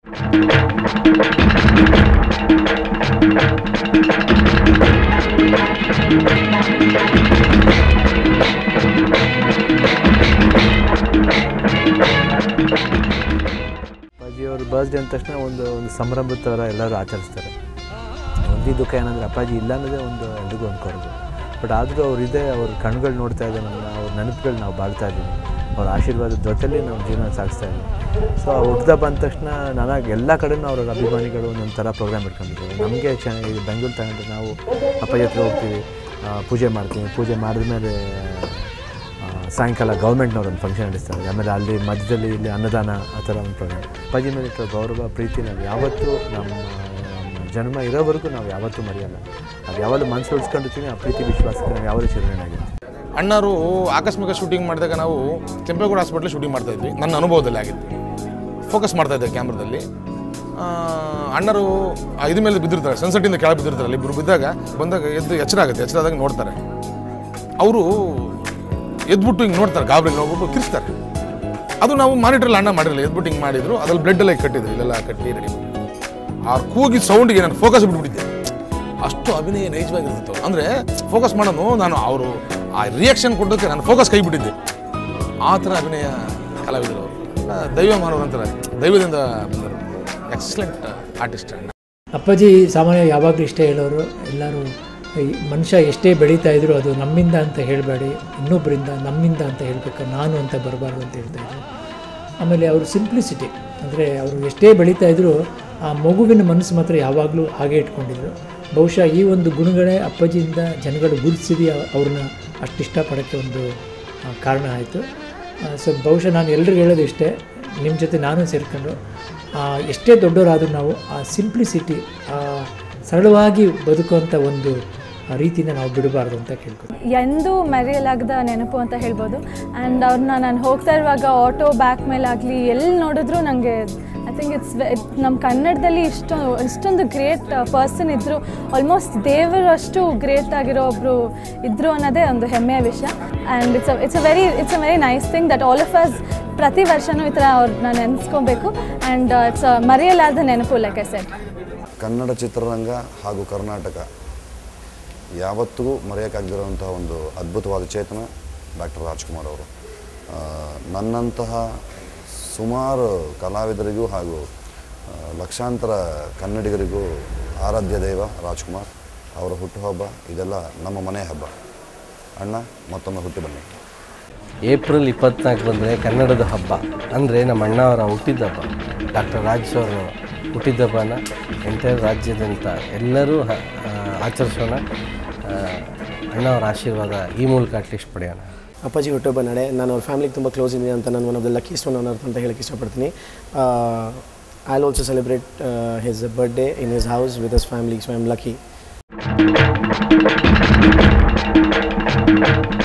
ಅಪ್ಪಾಜಿ ಅವ್ರ ಬರ್ಸ್ಡೇ ಅಂದ ತಕ್ಷಣ ಒಂದು ಒಂದು ಸಂಭ್ರಮದ ಥರ ಎಲ್ಲರೂ ಆಚರಿಸ್ತಾರೆ ಒಂದೇ ದುಃಖ ಏನಂದರೆ ಅಪ್ಪಾಜಿ ಇಲ್ಲ ಅನ್ನೋದೇ ಒಂದು ಎಲ್ರಿಗೂ ಒಂದು ಕೊರಗು ಬಟ್ ಆದರೂ ಅವರಿದೆ ಅವ್ರ ಕಣ್ಗಳು ನೋಡ್ತಾ ಇದ್ದೆ ನಮ್ಮನ್ನ ಅವ್ರ ನೆನಪುಗಳು ನಾವು ಬಾಳ್ತಾ ಇದ್ದೀವಿ ಅವ್ರ ಆಶೀರ್ವಾದದ ಜೊತೆಲಿ ನಾವು ಜೀವನ ಸಾಗಿಸ್ತಾ ಇದ್ದೀವಿ ಸೊ ಆ ಹುಟ್ಟಿದ ಬಂದ ತಕ್ಷಣ ನನಗೆ ಎಲ್ಲ ಕಡೆನೂ ಅವ್ರ ಅಭಿಮಾನಿಗಳು ಒಂದೊಂದು ಥರ ಪ್ರೋಗ್ರಾಮ್ ಇಟ್ಕೊಂಡಿದ್ದೀವಿ ನಮಗೆ ಚೆನ್ನಾಗಿ ಬೆಂಗಳೂರು ತಗೊಂಡ್ರೆ ನಾವು ಅಪ್ಪಾಜಿ ಹತ್ರ ಹೋಗ್ತೀವಿ ಆ, ಪೂಜೆ ಮಾಡ್ತೀವಿ ಪೂಜೆ ಮಾಡಿದ್ಮೇಲೆ ಆ, ಸಾಯಂಕಾಲ ಗೌರ್ಮೆಂಟ್ನವ್ರು ಒಂದು ಫಂಕ್ಷನ್ ನಡೆಸ್ತಾರೆ ಆಮೇಲೆ ಅಲ್ಲಿ ಮಧ್ಯದಲ್ಲಿ ಇಲ್ಲಿ ಅನ್ನದಾನ ಆ ಥರ ಒಂದು ಪ್ರೋಗ್ರಾಮ್ ಅಪ್ಪಾಜಿ ಮೇಲೆ ಇಟ್ಟಿರೋ ಗೌರವ ಪ್ರೀತಿ ನಾವು ಯಾವತ್ತೂ ನಮ್ಮ ನಮ್ಮ ಜನ್ಮ ಇರೋವರೆಗೂ ನಾವು ಯಾವತ್ತೂ ಮರೆಯಲ್ಲ ನಾವು ಯಾವಾಗಲೂ ಮನಸ್ಸು ಉಳಿಸ್ಕೊಂಡಿರ್ತೀವಿ ಆ ಪ್ರೀತಿ ವಿಶ್ವಾಸಕ್ಕೆ ನಾವು ಯಾವಾಗಲೂ ಚಿರಣಿಯಾಗಿರ್ತೀವಿ ಅಣ್ಣರು ಆಕಸ್ಮಿಕ ಶೂಟಿಂಗ್ ಮಾಡಿದಾಗ ನಾವು ಕೆಂಪೇಗೌಡ ಹಾಸ್ಪಿಟ್ಲ್ ಶೂಟಿಂಗ್ ಮಾಡ್ತಾ ಇದ್ವಿ ನನ್ನ ಅನುಭವದಲ್ಲಿ ಆಗಿತ್ತು ಫೋಕಸ್ ಮಾಡ್ತಾ ಇದ್ದೆ ಕ್ಯಾಮ್ರಾದಲ್ಲಿ ಆ, ಅಣ್ಣರು ಆ ಇದ್ರ ಮೇಲೆ ಬಿದ್ದಿರ್ತಾರೆ ಸನ್ಸೆಟ್ಟಿಂದ ಕೆಳಗೆ ಬಿದ್ದಿರ್ತಾರಲ್ಲ ಇಬ್ಬರು ಬಿದ್ದಾಗ ಬಂದಾಗ ಎದ್ದು ಎಚ್ಚರ ಆಗುತ್ತೆ ಎಚ್ಚರ ಆದಾಗ ನೋಡ್ತಾರೆ ಅವರು ಎದ್ಬಿಟ್ಟು ಹಿಂಗೆ ನೋಡ್ತಾರೆ ಗಾಬರಿ ನೋಡ್ಬಿಟ್ಟು ಕಿರಿಸ್ತಾರೆ ಅದು ನಾವು ಮಾನಿಟ್ರಲ್ಲಿ ಅಣ್ಣ ಮಾಡಿರಲಿಲ್ಲ ಎದ್ಬಿಟ್ಟು ಹಿಂಗೆ ಮಾಡಿದ್ರು ಅದ್ರಲ್ಲಿ ಬ್ಲಡ್ ಎಲ್ಲ ಕಟ್ಟಿದ್ರು ಇಲ್ಲೆಲ್ಲ ಕಟ್ಟಿ ರೆಡಿ ಆ ಕೂಗಿ ಸೌಂಡಿಗೆ ನಾನು ಫೋಕಸ್ ಬಿಟ್ಬಿಟ್ಟಿದ್ದೆ ಅಷ್ಟು ಅಭಿನಯ ನೈಜವಾಗಿರ್ತಿತ್ತು ಅಂದರೆ ಫೋಕಸ್ ಮಾಡೋನು ನಾನು ಅವರು ಆ ರಿಯಾಕ್ಷನ್ ಕೊಡೋಕ್ಕೆ ನಾನು ಫೋಕಸ್ ಕೈ ಬಿಟ್ಟಿದ್ದೆ ಆ ಥರ ಅಭಿನಯ ಕಲಾವಿದರು ಅವರು ಎಲ್ಲ ದೈವ ಮಾನವರು ಅಂತಾರೆ ದೈವದಿಂದ ಬಂದರು ಎಕ್ಸಲೆಂಟ್ ಆರ್ಟಿಸ್ಟ್ ಅಣ್ಣ ಅಪ್ಪಾಜಿ ಸಾಮಾನ್ಯ ಯಾವಾಗಲೂ ಇಷ್ಟೇ ಹೇಳೋರು ಎಲ್ಲರೂ ಈ ಮನುಷ್ಯ ಎಷ್ಟೇ ಬೆಳೀತಾ ಇದ್ರು ಅದು ನಮ್ಮಿಂದ ಅಂತ ಹೇಳಬೇಡಿ ಇನ್ನೊಬ್ಬರಿಂದ ನಮ್ಮಿಂದ ಅಂತ ಹೇಳಬೇಕು ನಾನು ಅಂತ ಬರಬಾರ್ದು ಅಂತ ಹೇಳ್ತಾ ಇದ್ರು ಆಮೇಲೆ ಅವರು ಸಿಂಪ್ಲಿಸಿಟಿ ಅಂದರೆ ಅವರು ಎಷ್ಟೇ ಬೆಳೀತಾ ಇದ್ದರೂ ಆ ಮಗುವಿನ ಮನಸ್ಸು ಮಾತ್ರ ಯಾವಾಗಲೂ ಹಾಗೆ ಇಟ್ಕೊಂಡಿದ್ರು ಬಹುಶಃ ಈ ಒಂದು ಗುಣಗಳೇ ಅಪ್ಪಾಜಿಯಿಂದ ಜನಗಳು ಗುರುತಿಸಿದಿ ಅವ್ರನ್ನ ಅಷ್ಟು ಇಷ್ಟಪಡೋಕ್ಕೆ ಒಂದು ಆ, ಕಾರಣ ಆಯಿತು ಸೊ ಬಹುಶಃ ನಾನು ಎಲ್ರಿಗೂ ಹೇಳೋದು ಇಷ್ಟೇ ನಿಮ್ಮ ಜೊತೆ ನಾನು ಸೇರಿಕೊಂಡು ಆ, ಎಷ್ಟೇ ದೊಡ್ಡವರಾದರೂ ನಾವು ಆ ಸಿಂಪ್ಲಿಸಿಟಿ ಸರಳವಾಗಿ ಬದುಕುವಂಥ ಒಂದು ಆ ರೀತಿನ ನಾವು ಬಿಡಬಾರ್ದು ಅಂತ ಕೇಳ್ಕೊತೀನಿ ಎಂದೂ ಮರೆಯಲಾಗದ ನೆನಪು ಅಂತ ಹೇಳ್ಬೋದು ಆ್ಯಂಡ್ ಅವ್ರನ್ನ ನಾನು ಹೋಗ್ತಾ ಇರುವಾಗ ಆಟೋ ಬ್ಯಾಕ್ ಮೇಲಾಗಲಿ ಎಲ್ಲಿ ನೋಡಿದ್ರು ನನಗೆ ಐ ಥಿಂಕ್ ಇಟ್ಸ್ ನಮ್ಮ ಕನ್ನಡದಲ್ಲಿ ಇಷ್ಟೊ ಇಷ್ಟೊಂದು ಗ್ರೇಟ್ ಪರ್ಸನ್ ಇದ್ದರು ಆಲ್ಮೋಸ್ಟ್ ದೇವರಷ್ಟು ಗ್ರೇಟ್ ಆಗಿರೋ ಒಬ್ಬರು ಇದ್ದರು ಅನ್ನೋದೇ ಒಂದು ಹೆಮ್ಮೆಯ ವಿಷಯ and it's it's a very it's a very nice thing that all of us ಪ್ರತಿ ವರ್ಷವೂ ಈ ಥರ ಅವ್ರನ್ನ ನೆನೆಸ್ಕೊಬೇಕು ಆ್ಯಂಡ್ ಇಟ್ಸ್ ಮರೆಯಲಾದ ನೆನಪು ಲೈಕ್ ಐ ಸೆಟ್ ಕನ್ನಡ ಚಿತ್ರರಂಗ ಹಾಗೂ ಕರ್ನಾಟಕ ಯಾವತ್ತಿಗೂ ಮರೆಯೋಕ್ಕಾಗದಿರುವಂತಹ ಒಂದು ಅದ್ಭುತವಾದ ಚೇತನ ಡಾಕ್ಟರ್ ರಾಜ್ಕುಮಾರ್ ಅವರು ಆ, ನನ್ನಂತಹ ಸುಮಾರು ಕಲಾವಿದರಿಗೂ ಹಾಗೂ ಆ, ಲಕ್ಷಾಂತರ ಕನ್ನಡಿಗರಿಗೂ ಆರಾಧ್ಯ ದೈವ ರಾಜ್ಕುಮಾರ್ ಅವರ ಹುಟ್ಟುಹಬ್ಬ ಇದೆಲ್ಲ ನಮ್ಮ ಮನೆ ಹಬ್ಬ ಅಣ್ಣ ಮತ್ತೊಮ್ಮೆ ಹುಟ್ಟಿ ಬನ್ನಿ ಏಪ್ರಿಲ್ ಇಪ್ಪತ್ನಾಲ್ಕು ಬಂದರೆ ಕನ್ನಡದ ಹಬ್ಬ ಅಂದರೆ ನಮ್ಮ ಅಣ್ಣವರ ಹುಟ್ಟಿದಬ್ಬ ಡಾಕ್ಟರ್ ರಾಜ್ ಅವರು ಹುಟ್ಟಿದಬ್ಬನ ಎಂಟೈರ್ ರಾಜ್ಯದಂತ ಎಲ್ಲರೂ ಹ- ಆ, ಆಚರಿಸೋಣ ಆ, ಅಣ್ಣವರ ಆಶೀರ್ವಾದ ಈ ಮೂಲಕ ಅಟ್ಲೀಸ್ಟ್ ಪಡೆಯೋಣ ಅಪ್ಪಾಜಿ ಹುಟ್ಟುಹಬ್ಬ ನಡೆ ನಾನು ಅವ್ರ ಫ್ಯಾಮಿಲಿಗೆ ತುಂಬ ಕ್ಲೋಸ್ ಇದ್ದೀನಿ ಅಂತ ನಾನು one of the luckiest one on earth ಅಂತ ಹೇಳಕ್ಕೆ ಇಷ್ಟಪಡ್ತೀನಿ I also celebrate his birthday in his house with his family so I am lucky